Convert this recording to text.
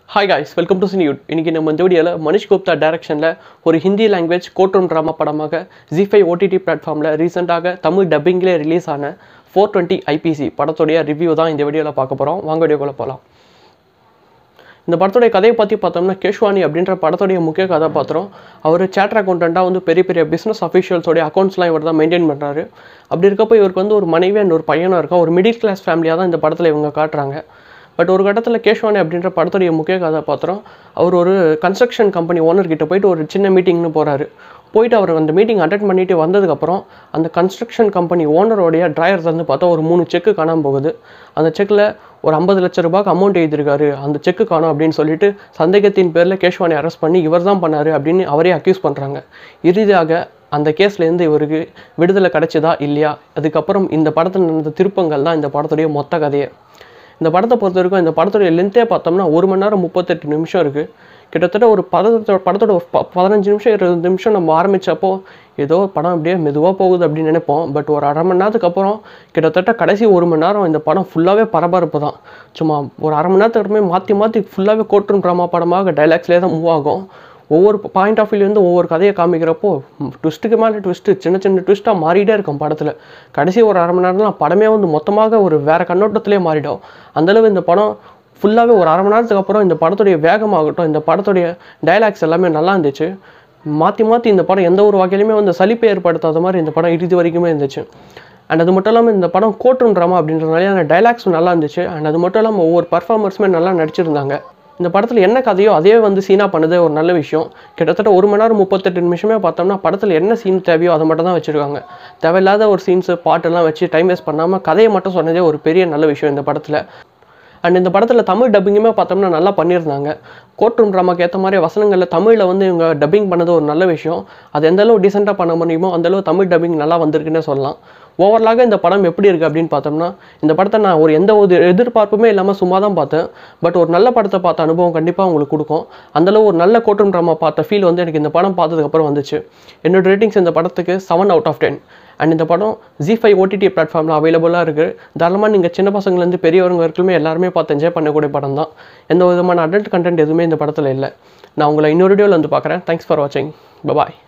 hi guys welcome to சினியூட் இன்னைக்கு நம்ம இந்த வீடியோவில் மனிஷ் குப்தா டைரக்ஷனில் ஒரு ஹிந்தி லாங்குவேஜ் கோட்ரூம் ட்ராமா படமாக ஜி ஃபைவ் ஓடிடி பிளாட்ஃபார்மில் ரீசெண்டாக தமிழ் டப்பிங்லேயே ரிலீஸ் ஆன ஃபோர் டுவெண்ட்டி ஐபிசி படத்துடைய ரிவ்யூ தான் இந்த வீடியோவில் பார்க்க போகிறோம் வாங்க வீடியோக்குள்ளே போகலாம் இந்த படத்துடைய கதையை பற்றி பார்த்தோம்னா கேஷ்வானி அப்படின்ற படத்துடைய முக்கிய கதாபாத்திரம் அவர் சேட்டர் அக்கௌண்டண்ட்டாக வந்து பெரிய பெரிய பிஸ்னஸ் அஃபிஷியல்ஸோடைய அக்கௌண்ட்ஸ்லாம் இவர் தான் மெயின்டைன் பண்ணுறாரு அப்படி இருக்கப்போ இவருக்கு வந்து ஒரு மனைவி அண்ட் ஒரு பையனும் இருக்கா ஒரு மிடில் கிளாஸ் ஃபேமிலியாக தான் இந்த படத்தில் இவங்க காட்டுறாங்க பட் ஒரு கட்டத்தில் கேஷ்வானி அப்படின்ற படத்துடைய முக்கிய கதாபாத்திரம் அவர் ஒரு கன்ஸ்ட்ரக்ஷன் கம்பெனி ஓனர் கிட்ட போயிட்டு ஒரு சின்ன மீட்டிங்னு போகிறாரு போயிட்டு அவர் அந்த மீட்டிங் அட்டன் பண்ணிட்டு வந்ததுக்கப்புறம் அந்த கன்ஸ்ட்ரக்ஷன் கம்பெனி ஓனரோடைய ட்ராயர்ஸ் வந்து பார்த்தா ஒரு மூணு செக்கு காணாமல் போகுது அந்த செக்கில் ஒரு ஐம்பது லட்ச ரூபாய்க்கு அமௌண்ட் எழுதியிருக்காரு அந்த செக்கு காணும் அப்படின்னு சொல்லிட்டு சந்தேகத்தின் பேரில் கேஷ்வானி அரெஸ்ட் பண்ணி இவர் தான் பண்ணாரு அப்படின்னு அவரே அக்யூஸ் பண்ணுறாங்க இறுதியாக அந்த கேஸ்லேருந்து இவருக்கு விடுதலை கிடைச்சதா இல்லையா அதுக்கப்புறம் இந்த படத்தில் நடந்த திருப்பங்கள் தான் இந்த படத்துடைய மொத்த கதையை இந்த படத்தை பொறுத்த வரைக்கும் இந்த படத்துடைய லென்த்தே பார்த்தோம்னா ஒரு மணி நேரம் முப்பத்தெட்டு நிமிஷம் இருக்குது கிட்டத்தட்ட ஒரு படத்தோட படத்தோட ஒரு ப பதினஞ்சு நிமிஷம் இருபது நிமிஷம் நம்ம ஆரம்பித்தப்போ ஏதோ படம் அப்படியே மெதுவாக போகுது அப்படின்னு நினைப்போம் பட் ஒரு அரை மணி நேரத்துக்கு அப்புறம் கிட்டத்தட்ட கடைசி ஒரு மணி நேரம் இந்த படம் ஃபுல்லாகவே பரபரப்பு தான் சும்மா ஒரு அரை மணி நேரத்துக்கு மாற்றி மாற்றி ஃபுல்லாகவே கோட்டும் ட்ராமா படமாக டைலாக்ஸ்லேயே தான் மூவ் ஆகும் ஒவ்வொரு பாயிண்ட் ஆஃப் வியூலேருந்து ஒவ்வொரு கதையை காமிக்கிறப்போ ட்விஸ்ட்டுக்கு மேலே ட்விஸ்ட்டு சின்ன சின்ன ட்விஸ்ட்டாக மாறிட்டே இருக்கும் படத்தில் கடைசி ஒரு அரை மணி நேரம்லாம் படமே வந்து மொத்தமாக ஒரு வேறு கண்ணோட்டத்திலே மாறிடும் அந்தளவு இந்த படம் ஃபுல்லாகவே ஒரு அரை மணி நேரத்துக்கு அப்புறம் இந்த படத்துடைய வேகமாகட்டும் இந்த படத்துடைய டைலாக்ஸ் எல்லாமே நல்லா இருந்துச்சு மாற்றி மாற்றி இந்த படம் எந்த ஒரு வகையிலுமே வந்து சலிப்பை ஏற்படுத்தாத மாதிரி இந்த படம் இறுதி வரைக்குமே இருந்துச்சு அண்ட் அது மட்டும் இல்லாமல் இந்த படம் கோட்டும் ட்ராமா அப்படின்றதுனால அந்த டைலாக்ஸும் நல்லா இருந்துச்சு அண்ட் அது மட்டும் இல்லாமல் ஒவ்வொரு பர்ஃபார்மர்ஸுமே நல்லா நடிச்சிருந்தாங்க இந்த படத்தில் என்ன கதையோ அதே வந்து சீனாக பண்ணது ஒரு நல்ல விஷயம் கிட்டத்தட்ட ஒரு மணி நேரம் முப்பத்தெட்டு நிமிஷமே பார்த்தோம்னா படத்தில் என்ன சீன் தேவையோ அதை மட்டும் தான் வச்சுருக்காங்க தேவையில்லாத ஒரு சீன்ஸு பாட்டெல்லாம் வச்சு டைம் வேஸ்ட் பண்ணாமல் கதையை மட்டும் சொன்னதே ஒரு பெரிய நல்ல விஷயம் இந்த படத்தில் அண்ட் இந்த படத்தில் தமிழ் டப்பிங்குமே பார்த்தோம்னா நல்லா பண்ணியிருந்தாங்க கோர்ட்ரூம் ட்ராமாக்கு ஏற்ற மாதிரி வசனங்களில் தமிழில் வந்து இவங்க டப்பிங் பண்ணது ஒரு நல்ல விஷயம் அது எந்த அளவு டீசெண்டாக பண்ண முடியுமோ அந்தளவு தமிழ் டப்பிங் நல்லா வந்திருக்குன்னே சொல்லலாம் ஓவரலாக இந்த படம் எப்படி இருக்குது அப்படின்னு பார்த்தோம்னா இந்த படத்தை நான் ஒரு எந்த ஒரு எதிர்பார்ப்புமே இல்லாமல் சும்மா தான் பார்த்தேன் பட் ஒரு நல்ல படத்தை பார்த்த அனுபவம் கண்டிப்பாக உங்களுக்கு கொடுக்கும் அந்தளவு ஒரு நல்ல கோட்டும் ட்ராமா பார்த்த ஃபீல் வந்து எனக்கு இந்த படம் பார்த்ததுக்கப்புறம் வந்துச்சு என்னோட ரேட்டிங்ஸ் இந்த படத்துக்கு seven out of ten and இந்த படம் ஜி ஃபைவ் ஓடிடி பிளாட்ஃபார்மில் அவைலபிளாக இருக்குது தாராளமாக நீங்கள் சின்ன பசங்கள்லேருந்து பெரியவங்க வரைக்குமே எல்லாருமே பார்த்து என்ஜாய் பண்ணக்கூடிய படம் தான் எந்த விதமான அடல்ட் கண்டென்ட் எதுவுமே இந்த படத்தில் இல்லை நான் உங்களை இன்னொரு வீடியோவில் வந்து பார்க்குறேன் தேங்க்ஸ் ஃபார் வாட்சிங் பாய்